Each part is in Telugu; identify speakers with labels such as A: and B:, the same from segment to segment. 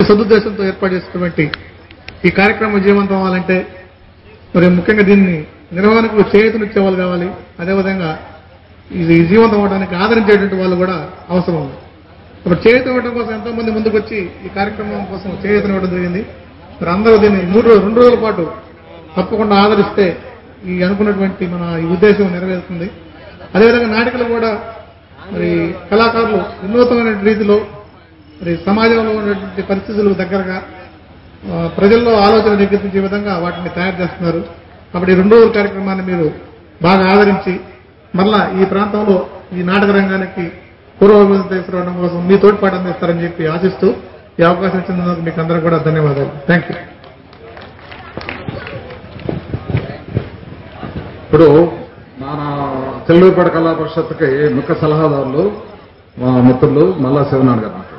A: సదుద్దేశంతో ఏర్పాటు చేసినటువంటి ఈ కార్యక్రమం విజయవంతం అవ్వాలంటే మరి ముఖ్యంగా దీన్ని నిర్వహణకు చేయూతనిచ్చే వాళ్ళు కావాలి అదేవిధంగా ఇది విజయవంతం అవడానికి ఆదరించేటువంటి వాళ్ళు కూడా అవసరం ఉంది ఇప్పుడు చేయూత ఇవ్వడం కోసం ఎంతో మంది ముందుకు వచ్చి ఈ కార్యక్రమం కోసం చేయూతని ఇవ్వడం జరిగింది మరి అందరూ దీన్ని మూడు రోజు రెండు రోజుల పాటు తప్పకుండా ఆదరిస్తే ఈ అనుకున్నటువంటి మన ఈ ఉద్దేశం నెరవేరుతుంది అదేవిధంగా నాటికలు కూడా మరి కళాకారులు వినూతమైన రీతిలో మరి సమాజంలో ఉన్నటువంటి పరిస్థితులకు దగ్గరగా ఆ, ప్రజల్లో ఆలోచన రేకెత్తించే విధంగా వాటిని తయారు చేస్తున్నారు కాబట్టి ఈ రెండు రోజుల కార్యక్రమాన్ని మీరు బాగా ఆదరించి మళ్ళా ఈ ప్రాంతంలో ఈ నాటక రంగానికి పూర్వాభివృద్ధి తీసుకురావడం కోసం మీ తోడ్పాటు అందిస్తారని చెప్పి ఆశిస్తూ ఈ అవకాశం ఇచ్చినందుకు మీకు అందరూ కూడా ధన్యవాదాలు థ్యాంక్ యూ
B: ఇప్పుడు మన చెల్లూరుపేట కళా పరిషత్కి ముఖ్య సలహాదారులు మా మిత్రులు మల్లా శివనారాయణ గారు మాట్లాడారు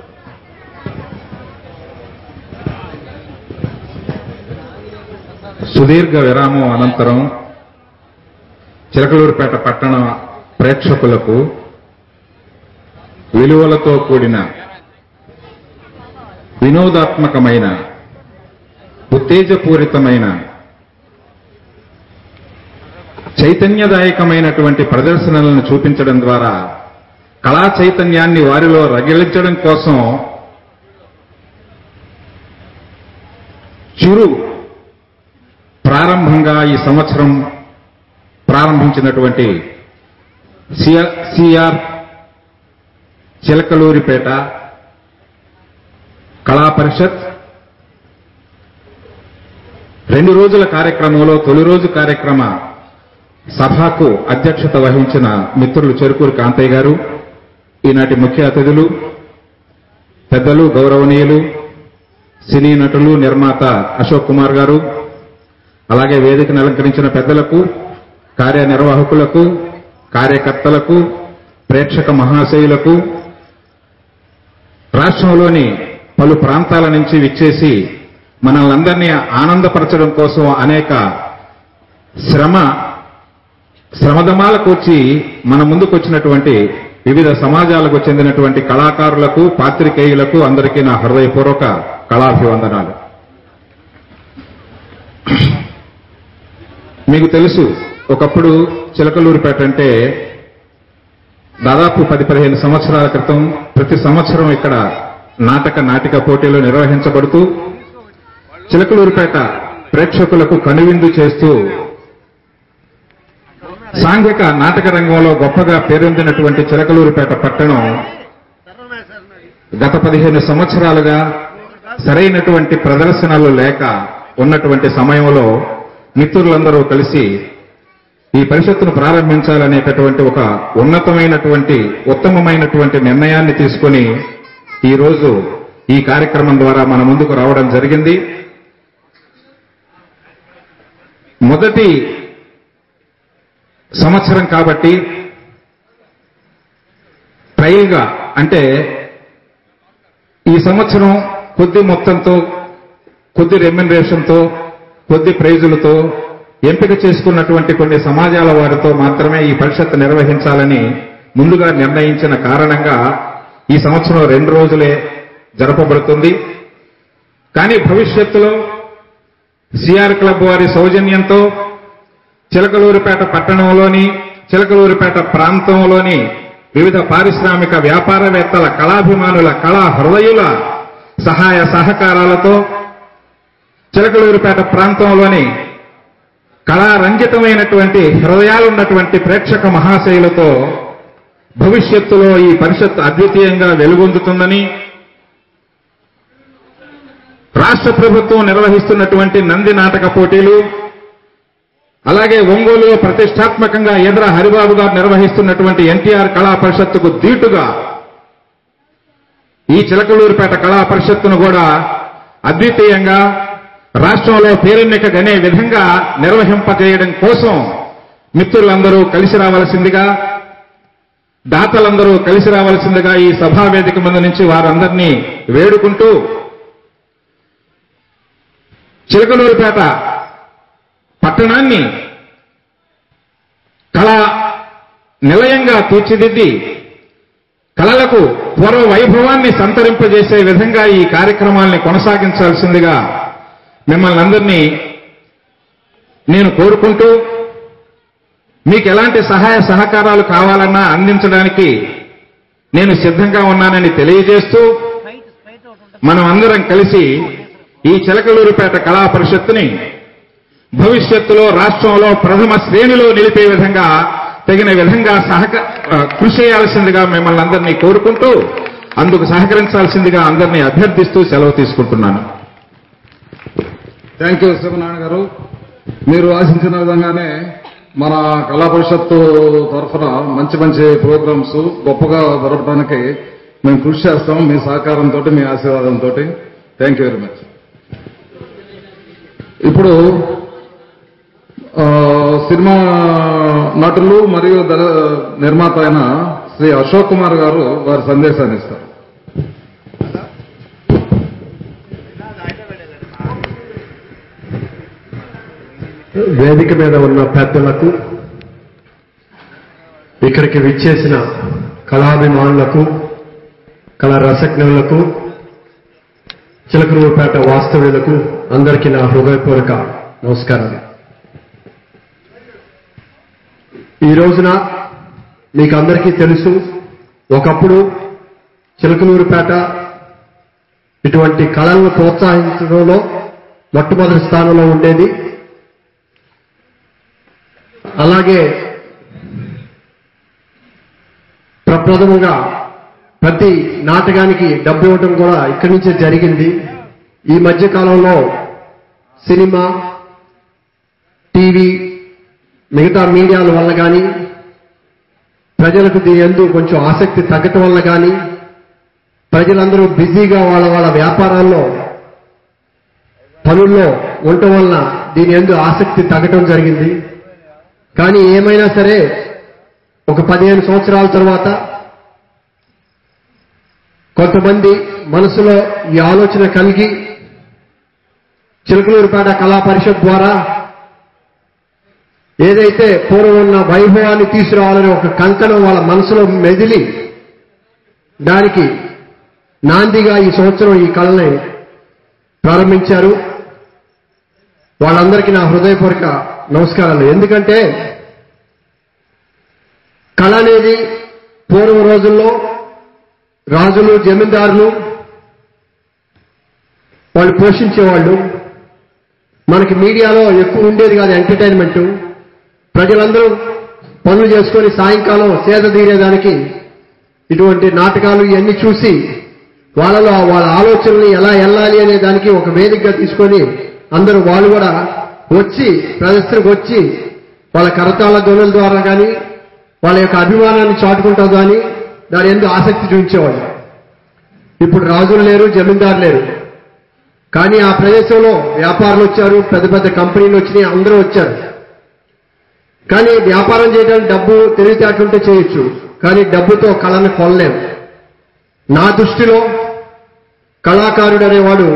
C: సుదీర్ఘ విరామం అనంతరం చిలకలూరుపేట పట్టణ ప్రేక్షకులకు విలువలతో కూడిన వినోదాత్మకమైన ఉత్తేజపూరితమైన చైతన్యదాయకమైనటువంటి ప్రదర్శనలను చూపించడం ద్వారా కళా చైతన్యాన్ని వారిలో రగిలించడం కోసం చిరు ప్రారంభంగా ఈ సంవత్సరం ప్రారంభించినటువంటి సిఆర్ సిఆర్ చిలకలూరిపేట కళా పరిషత్ రెండు రోజుల కార్యక్రమంలో తొలి రోజు కార్యక్రమ సభకు అధ్యక్షత వహించిన మిత్రులు చెరుకూరు కాంతయ్య గారు ఈనాటి ముఖ్య అతిథులు పెద్దలు గౌరవనీయులు సినీ నటులు నిర్మాత అశోక్ కుమార్ గారు అలాగే వేదికను అలంకరించిన పెద్దలకు కార్యనిర్వాహకులకు కార్యకర్తలకు ప్రేక్షక మహాశయులకు రాష్ట్రంలోని పలు ప్రాంతాల నుంచి విచ్చేసి మనల్నందరినీ ఆనందపరచడం కోసం అనేక శ్రమ శ్రమదమాలకు వచ్చి మన ముందుకు వచ్చినటువంటి వివిధ సమాజాలకు చెందినటువంటి కళాకారులకు పాత్రికేయులకు అందరికీ నా హృదయపూర్వక కళాభివందనాలు మీకు తెలుసు ఒకప్పుడు చిలకలూరుపేట అంటే దాదాపు పది పదిహేను సంవత్సరాల క్రితం ప్రతి సంవత్సరం ఇక్కడ నాటక నాటిక పోటీలు నిర్వహించబడుతూ చిలకలూరుపేట ప్రేక్షకులకు కనువిందు చేస్తూ సాంఘిక నాటక రంగంలో గొప్పగా పేరొందినటువంటి చిలకలూరుపేట పట్టణం గత పదిహేను సంవత్సరాలుగా సరైనటువంటి ప్రదర్శనలు లేక ఉన్నటువంటి సమయంలో మిత్రులందరూ కలిసి ఈ పరిషత్తును ప్రారంభించాలనేటటువంటి ఒక ఉన్నతమైనటువంటి ఉత్తమమైనటువంటి నిర్ణయాన్ని తీసుకొని ఈ రోజు ఈ కార్యక్రమం ద్వారా మన ముందుకు రావడం జరిగింది మొదటి సంవత్సరం కాబట్టి ట్రయల్గా అంటే ఈ సంవత్సరం కొద్ది మొత్తంతో కొద్ది రెమ్యునరేషన్తో కొద్ది ప్రైజులతో ఎంపిక చేసుకున్నటువంటి కొన్ని సమాజాల వారితో మాత్రమే ఈ పరిషత్ నిర్వహించాలని ముందుగా నిర్ణయించిన కారణంగా ఈ సంవత్సరం రెండు రోజులే జరపబడుతుంది కానీ భవిష్యత్తులో సిఆర్ క్లబ్ వారి సౌజన్యంతో చిలకలూరిపేట పట్టణంలోని చిలకలూరిపేట ప్రాంతంలోని వివిధ పారిశ్రామిక వ్యాపారవేత్తల కళాభిమానుల కళా హృదయుల సహాయ సహకారాలతో చిలకలూరిపేట ప్రాంతంలోని కళారంజితమైనటువంటి హృదయాలున్నటువంటి ప్రేక్షక మహాశయులతో భవిష్యత్తులో ఈ పరిషత్ అద్వితీయంగా వెలుగొందుతుందని రాష్ట్ర ప్రభుత్వం నిర్వహిస్తున్నటువంటి నంది నాటక పోటీలు అలాగే ఒంగోలులో ప్రతిష్టాత్మకంగా ఎదర హరిబాబు గారు నిర్వహిస్తున్నటువంటి ఎన్టీఆర్ కళా పరిషత్తుకు దీటుగా ఈ చిలకలూరుపేట కళా పరిషత్తును కూడా అద్వితీయంగా రాష్ట్రంలో పేరెన్నిక గనే విధంగా నిర్వహింపజేయడం కోసం మిత్రులందరూ కలిసి రావలసిందిగా దాతలందరూ కలిసి రావలసిందిగా ఈ సభా వేదిక ముందు నుంచి వారందరినీ వేడుకుంటూ చిలకలూరుపేట పట్టణాన్ని కళా నిలయంగా తీర్చిదిద్ది కళలకు పూర్వ వైభవాన్ని సంతరింపజేసే విధంగా ఈ కార్యక్రమాల్ని కొనసాగించాల్సిందిగా మిమ్మల్ని అందరినీ నేను కోరుకుంటూ మీకు ఎలాంటి సహాయ సహకారాలు కావాలన్నా అందించడానికి నేను సిద్ధంగా ఉన్నానని తెలియజేస్తూ మనం అందరం కలిసి ఈ చిలకలూరుపేట కళా పరిషత్తుని భవిష్యత్తులో రాష్ట్రంలో ప్రథమ శ్రేణిలో నిలిపే విధంగా తగిన విధంగా సహక ఆ, కృషి చేయాల్సిందిగా మిమ్మల్ని అందరినీ కోరుకుంటూ అందుకు సహకరించాల్సిందిగా అందరినీ అభ్యర్థిస్తూ సెలవు తీసుకుంటున్నాను
B: థ్యాంక్ యూ శివనారాయణ గారు మీరు ఆశించిన విధంగానే మన కళా పరిషత్తు తరఫున మంచి మంచి ప్రోగ్రామ్స్ గొప్పగా జరపడానికి మేము కృషి చేస్తాం మీ సహకారంతో మీ ఆశీర్వాదంతో థ్యాంక్ యూ వెరీ మచ్ ఇప్పుడు ఆ, సినిమా నటులు మరియు దర- నిర్మాత అయిన శ్రీ అశోక్ కుమార్ గారు వారి సందేశాన్ని ఇస్తారు
D: వేదిక మీద ఉన్న పెద్దలకు ఇక్కడికి విచ్చేసిన కళాభిమానులకు కళా రసజ్ఞులకు చిలకలూరుపేట వాస్తవ్యులకు అందరికీ నా హృదయపూర్వక నమస్కారాలు ఈ రోజున మీకు అందరికీ తెలుసు ఒకప్పుడు చిలకలూరుపేట ఇటువంటి కళలను ప్రోత్సహించడంలో మొట్టమొదటి స్థానంలో ఉండేది అలాగే ప్రప్రథమంగా ప్రతి నాటకానికి డబ్బు ఇవ్వడం కూడా ఇక్కడి నుంచే జరిగింది ఈ మధ్య కాలంలో సినిమా టీవీ మిగతా మీడియాల వల్ల కానీ ప్రజలకు దీని ఎందు కొంచెం ఆసక్తి తగ్గటం వల్ల కానీ ప్రజలందరూ బిజీగా వాళ్ళ వాళ్ళ వ్యాపారాల్లో పనుల్లో ఉండటం వలన దీని ఎందు ఆసక్తి తగ్గటం జరిగింది కానీ ఏమైనా సరే ఒక పదిహేను సంవత్సరాల తర్వాత కొంతమంది మనసులో ఈ ఆలోచన కలిగి చిలకలూరుపేట కళా పరిషత్ ద్వారా ఏదైతే పూర్వం ఉన్న వైభవాన్ని తీసుకురావాలని ఒక కంకణం వాళ్ళ మనసులో మెదిలి దానికి నాందిగా ఈ సంవత్సరం ఈ కళని ప్రారంభించారు వాళ్ళందరికీ నా హృదయపూర్వక నమస్కారాలు ఎందుకంటే కళ అనేది పూర్వ రోజుల్లో రాజులు జమీందారులు వాళ్ళు పోషించేవాళ్ళు మనకి మీడియాలో ఎక్కువ ఉండేది కాదు ఎంటర్టైన్మెంట్ ప్రజలందరూ పనులు చేసుకొని సాయంకాలం సేద తీరేదానికి ఇటువంటి నాటకాలు ఇవన్నీ చూసి వాళ్ళలో వాళ్ళ ఆలోచనల్ని ఎలా వెళ్ళాలి అనే దానికి ఒక వేదికగా తీసుకొని అందరూ వాళ్ళు కూడా వచ్చి ప్రదర్శనకు వచ్చి వాళ్ళ కరతాళ ధ్వనుల ద్వారా కానీ వాళ్ళ యొక్క అభిమానాన్ని చాటుకుంటాం కానీ దాని ఎందుకు ఆసక్తి చూపించేవాళ్ళు ఇప్పుడు రాజులు లేరు జమీందారు లేరు కానీ ఆ ప్రదేశంలో వ్యాపారులు వచ్చారు పెద్ద పెద్ద కంపెనీలు వచ్చినాయి అందరూ వచ్చారు కానీ వ్యాపారం చేయడానికి డబ్బు తెలివితేటలుంటే చేయొచ్చు కానీ డబ్బుతో కళను కొనలేం నా దృష్టిలో కళాకారుడు అనేవాడు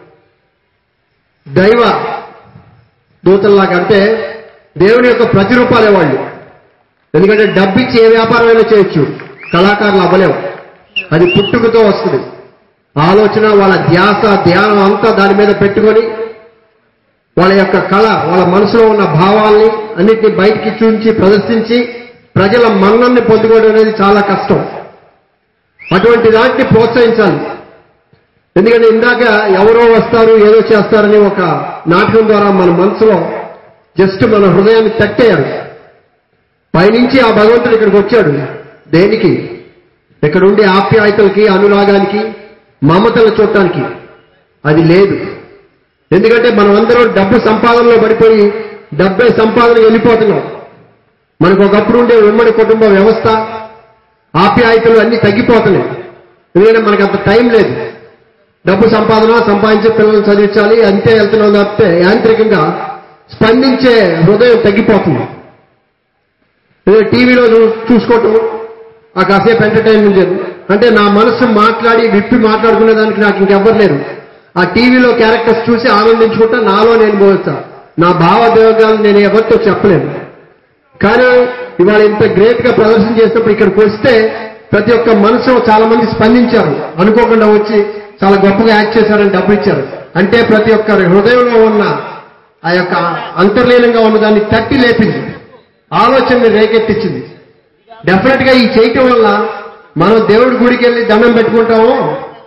D: దైవ దూతల్లాగా అంటే దేవుని యొక్క ప్రతిరూపాలే వాళ్ళు ఎందుకంటే డబ్బిచ్చి ఏ వ్యాపారమైనా చేయొచ్చు కళాకారులు అవ్వలేవు అది పుట్టుకతో వస్తుంది ఆలోచన వాళ్ళ ధ్యాస ధ్యానం అంతా దాని మీద పెట్టుకొని వాళ్ళ యొక్క కళ వాళ్ళ మనసులో ఉన్న భావాల్ని అన్నిటిని బయటికి చూపించి ప్రదర్శించి ప్రజల మన్నల్ని పొందుకోవడం అనేది చాలా కష్టం అటువంటి దాన్ని ప్రోత్సహించాలి ఎందుకంటే ఇందాక ఎవరో వస్తారు ఏదో చేస్తారని ఒక నాటకం ద్వారా మన మనసులో జస్ట్ మన హృదయాన్ని తట్టేయాలి పైనుంచి ఆ భగవంతుడు ఇక్కడికి వచ్చాడు దేనికి ఇక్కడ ఉండే ఆప్యాయతలకి అనురాగానికి మమతలు చూడటానికి అది లేదు ఎందుకంటే మనం అందరం డబ్బు సంపాదనలో పడిపోయి డబ్బే సంపాదన వెళ్ళిపోతున్నాం మనకు ఒకప్పుడు ఉండే ఉమ్మడి కుటుంబ వ్యవస్థ ఆప్యాయతలు అన్ని తగ్గిపోతున్నాయి ఎందుకంటే మనకు అంత టైం లేదు డబ్బు సంపాదన సంపాదించి పిల్లల్ని చదివించాలి అంతే వెళ్తున్నాం తప్పితే యాంత్రికంగా స్పందించే హృదయం తగ్గిపోతుంది ఏదో టీవీలో చూ- చూసుకోవటం ఆ కాసేపు ఎంటర్టైన్మెంట్ చేయడం అంటే నా మనసు మాట్లాడి విప్పి మాట్లాడుకునే దానికి నాకు ఇంకెవ్వరు లేరు ఆ టీవీలో క్యారెక్టర్స్ చూసి ఆనందించుకుంటా నాలో నేను పోవచ్చా నా భావోద్వేగాలు నేను ఎవరితో చెప్పలేను కానీ ఇవాళ ఇంత గ్రేట్ గా ప్రదర్శన చేసినప్పుడు ఇక్కడికి వస్తే ప్రతి ఒక్క మనసు చాలా మంది స్పందించారు అనుకోకుండా వచ్చి చాలా గొప్పగా యాక్ట్ చేశారని డబ్బులు ఇచ్చారు అంటే ప్రతి ఒక్కరి హృదయంలో ఉన్న ఆ యొక్క అంతర్లీనంగా ఉన్న దాన్ని తట్టి లేపింది ఆలోచనని రేకెత్తించింది డెఫినెట్ గా ఈ చేయటం వల్ల మనం దేవుడి గుడికి వెళ్ళి దండం పెట్టుకుంటామో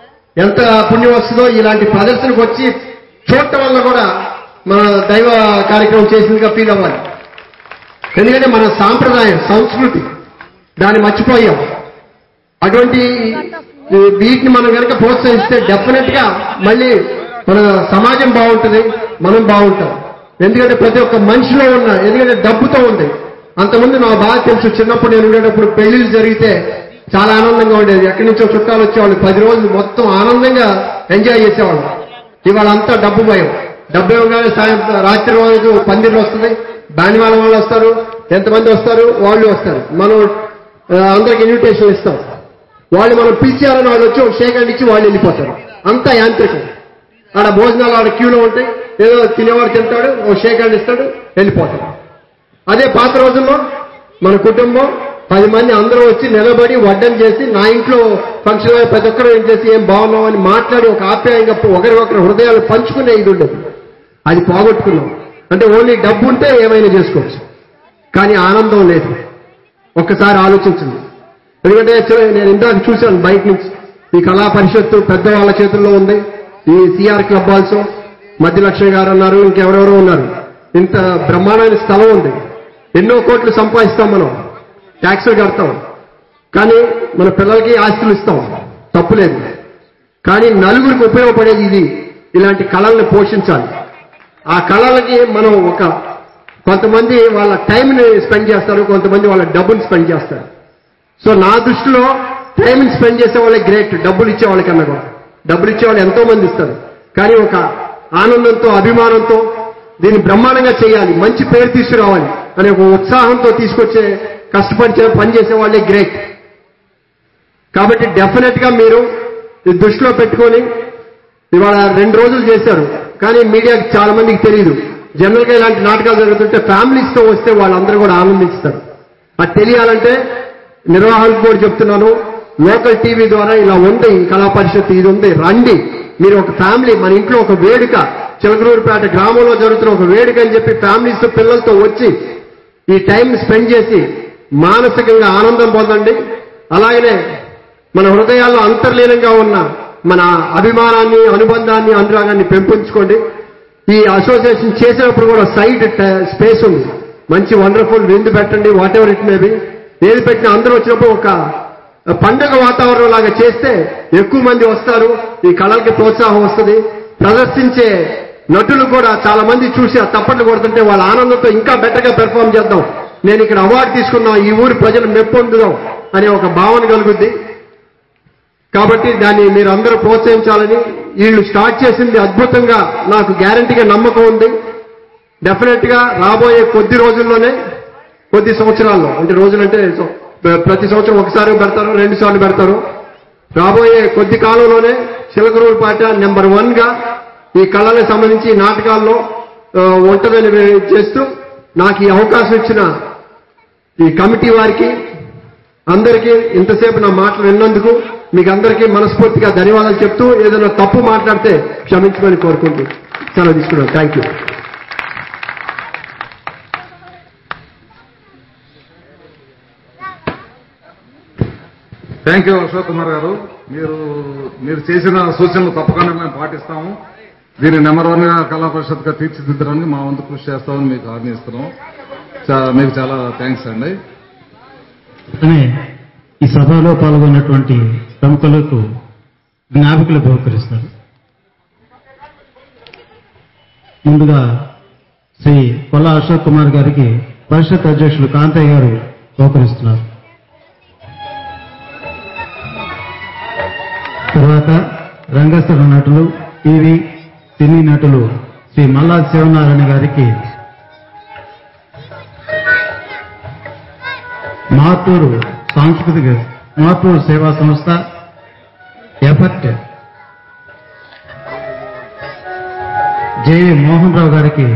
D: ఎంత పుణ్యం వస్తుందో ఇలాంటి ప్రదర్శనకు వచ్చి చూడటం వల్ల కూడా మన దైవ కార్యక్రమం చేసిందిగా ఫీల్ అవ్వాలి ఎందుకంటే మన సాంప్రదాయం సంస్కృతి దాన్ని మర్చిపోయాం అటువంటి ఈ వీటిని మనం కనుక ప్రోత్సహిస్తే డెఫినెట్ గా మళ్ళీ మన సమాజం బాగుంటుంది మనం బాగుంటాం ఎందుకంటే ప్రతి ఒక్క మనిషిలో ఉన్న ఎందుకంటే డబ్బుతో ఉంది అంతకుముందు నాకు బాగా తెలుసు చిన్నప్పుడు నేను ఉండేటప్పుడు పెళ్లిళ్ళు జరిగితే చాలా ఆనందంగా ఉండేది ఎక్కడి నుంచో చుట్టాలు వచ్చేవాళ్ళు పది రోజులు మొత్తం ఆనందంగా ఎంజాయ్ చేసేవాళ్ళు ఇవాళ అంతా డబ్బు భయం డబ్బు ఇవ్వగానే సాయంత్రం రాత్రి రోజు పందిర్లు వస్తుంది బాణివాళ్ళ వాళ్ళు వస్తారు ఎంతమంది వస్తారు వాళ్ళు వస్తారు మనం ఆ, అందరికి ఇన్విటేషన్ ఇస్తాం వాళ్ళు మనం పిలిచారని వాళ్ళు వచ్చి ఒక షేక్ హ్యాండ్ ఇచ్చి వాళ్ళు వెళ్ళిపోతారు అంతా యాంత్రికం ఆడ భోజనాలు ఆడ క్యూలో ఉంటాయి ఏదో తినేవాడు తింటాడు ఓ షేక్ హ్యాండ్ ఇస్తాడు వెళ్ళిపోతాడు అదే పాత రోజుల్లో మన కుటుంబం పది మంది అందరూ వచ్చి నిలబడి వడ్డం చేసి నా ఇంట్లో ఫంక్షన్ అయ్యే ప్రతి ఒక్కరు ఏం చేసి ఏం బాగున్నావు అని మాట్లాడి ఒక ఆప్యాయంగా ఒకరి ఒకరి హృదయాలు పంచుకునే ఇది ఉండేది అది పోగొట్టుకున్నాం అంటే ఓన్లీ డబ్బు ఉంటే ఏమైనా చేసుకోవచ్చు కానీ ఆనందం లేదు ఒక్కసారి ఆలోచించండి ఎందుకంటే చూ- నేను ఇందాక చూశాను బయట నుంచి ఈ కళా పరిషత్తు పెద్దవాళ్ళ చేతుల్లో ఉంది ఈ సిఆర్ క్లబ్ ఆల్సో మధ్యలక్ష్మి గారు ఉన్నారు ఇంకెవరెవరో ఉన్నారు ఇంత బ్రహ్మాండమైన స్థలం ఉంది ఎన్నో కోట్లు సంపాదిస్తాం మనం ట్యాక్సులు కడతాం కానీ మన పిల్లలకి ఆస్తులు ఇస్తాం తప్పులేదు కానీ నలుగురికి ఉపయోగపడేది ఇది ఇలాంటి కళల్ని పోషించాలి ఆ కళలకి మనం ఒక కొంతమంది వాళ్ళ టైంని స్పెండ్ చేస్తారు కొంతమంది వాళ్ళ డబ్బుని స్పెండ్ చేస్తారు సో నా దృష్టిలో టైంని స్పెండ్ చేసే వాళ్ళే గ్రేట్ డబ్బులు ఇచ్చే వాళ్ళకన్నా కూడా డబ్బులు ఇచ్చే వాళ్ళు ఎంతో మంది ఇస్తారు కానీ ఒక ఆనందంతో అభిమానంతో దీన్ని బ్రహ్మాండంగా చేయాలి మంచి పేరు తీసుకురావాలి అనే ఒక ఉత్సాహంతో తీసుకొచ్చే కష్టపడి చే- పనిచేసే వాళ్ళే గ్రేట్ కాబట్టి డెఫినెట్ గా మీరు ఇది దృష్టిలో పెట్టుకొని ఇవాళ రెండు రోజులు చేశారు కానీ మీడియాకి చాలా మందికి తెలియదు జనరల్ గా ఇలాంటి నాటకాలు జరుగుతుంటే ఫ్యామిలీస్ తో వస్తే వాళ్ళందరూ కూడా ఆనందిస్తారు అది తెలియాలంటే నిర్వాహకులకు కూడా చెప్తున్నాను లోకల్ టీవీ ద్వారా ఇలా ఉంది ఈ కళా పరిషత్ ఇది ఉంది రండి మీరు ఒక ఫ్యామిలీ మన ఇంట్లో ఒక వేడుక చిలకలూరుపేట గ్రామంలో జరుగుతున్న ఒక వేడుక అని చెప్పి ఫ్యామిలీస్ తో పిల్లలతో వచ్చి ఈ టైం స్పెండ్ చేసి మానసికంగా ఆనందం పొందండి అలాగనే మన హృదయాల్లో అంతర్లీనంగా ఉన్న మన అభిమానాన్ని అనుబంధాన్ని అనురాగాన్ని పెంపొంచుకోండి ఈ అసోసియేషన్ చేసేటప్పుడు కూడా సైడ్ స్పేస్ ఉంది మంచి వండర్ఫుల్ విందు పెట్టండి whatever it may be ఏది పెట్టినా అందరూ వచ్చినప్పుడు ఒక పండగ వాతావరణం లాగా చేస్తే ఎక్కువ మంది వస్తారు ఈ కళలకి ప్రోత్సాహం వస్తుంది ప్రదర్శించే నటులు కూడా చాలా మంది చూసి ఆ తప్పట్లు కొడుతుంటే వాళ్ళ ఆనందంతో ఇంకా బెటర్ గా పెర్ఫామ్ చేద్దాం నేను ఇక్కడ అవార్డు తీసుకున్నా ఈ ఊరి ప్రజలు మెప్పొందుదాం అనే ఒక భావన కలుగుద్ది కాబట్టి దాన్ని మీరు అందరూ ప్రోత్సహించాలని వీళ్ళు స్టార్ట్ చేసింది అద్భుతంగా నాకు గ్యారంటీగా నమ్మకం ఉంది డెఫినెట్ గా రాబోయే కొద్ది రోజుల్లోనే కొద్ది సంవత్సరాల్లో అంటే రోజులంటే సో- ప్రతి సంవత్సరం ఒకసారి పెడతారు రెండు సార్లు పెడతారు రాబోయే కొద్ది కాలంలోనే చిలకరూరు పాట నెంబర్ వన్ గా ఈ కళలకు సంబంధించి ఈ నాటకాల్లో ఆ, ఉంటుందని చేస్తూ నాకు ఈ అవకాశం ఇచ్చిన ఈ కమిటీ వారికి అందరికీ ఇంతసేపు నా మాటలు విన్నందుకు మీకు అందరికీ మనస్ఫూర్తిగా ధన్యవాదాలు చెప్తూ ఏదైనా తప్పు మాట్లాడితే క్షమించమని కోరుకుంటూ సెలవు తీసుకున్నాను thank you
B: thank you Ashok Kumar garu మీరు మీరు చేసిన సూచనలు తప్పకుండా మేము పాటిస్తాము దీన్ని నెంబర్ వన్ గా కళా పరిషత్గా తీర్చిదిద్దడానికి మా వంతు కృషి చేస్తామని మీకు హామీ ఇస్తున్నాం చా- మీకు చాలా థ్యాంక్స్ అండి
E: అనే ఈ సభలో పాల్గొన్నటువంటి ప్రముఖులకు జ్ఞాపికలు బహుకరిస్తారు ముందుగా శ్రీ కొల్లా అశోక్ కుమార్ గారికి పరిషత్ అధ్యక్షులు కాంతయ్య గారు బహుకరిస్తున్నారు తర్వాత రంగస్థల నటులు టీవీ సినీ నటులు శ్రీ మల్లా శివనారాయణ గారికి మార్టూరు సాంస్కృతిక మార్టూరు సేవా సంస్థ ఎఫర్ట్ జేఏ మోహన్ రావు గారికి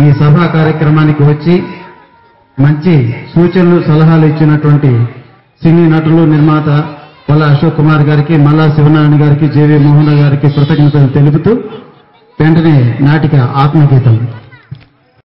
E: ఈ సభా కార్యక్రమానికి వచ్చి మంచి సూచనలు సలహాలు ఇచ్చినటువంటి సినీ నటులు నిర్మాత వల్ల అశోక్ కుమార్ గారికి మల్లా శివనారాయణ గారికి జేవి మోహన్ గారికి కృతజ్ఞతలు తెలుపుతూ వెంటనే నాటిక ఆత్మగీతం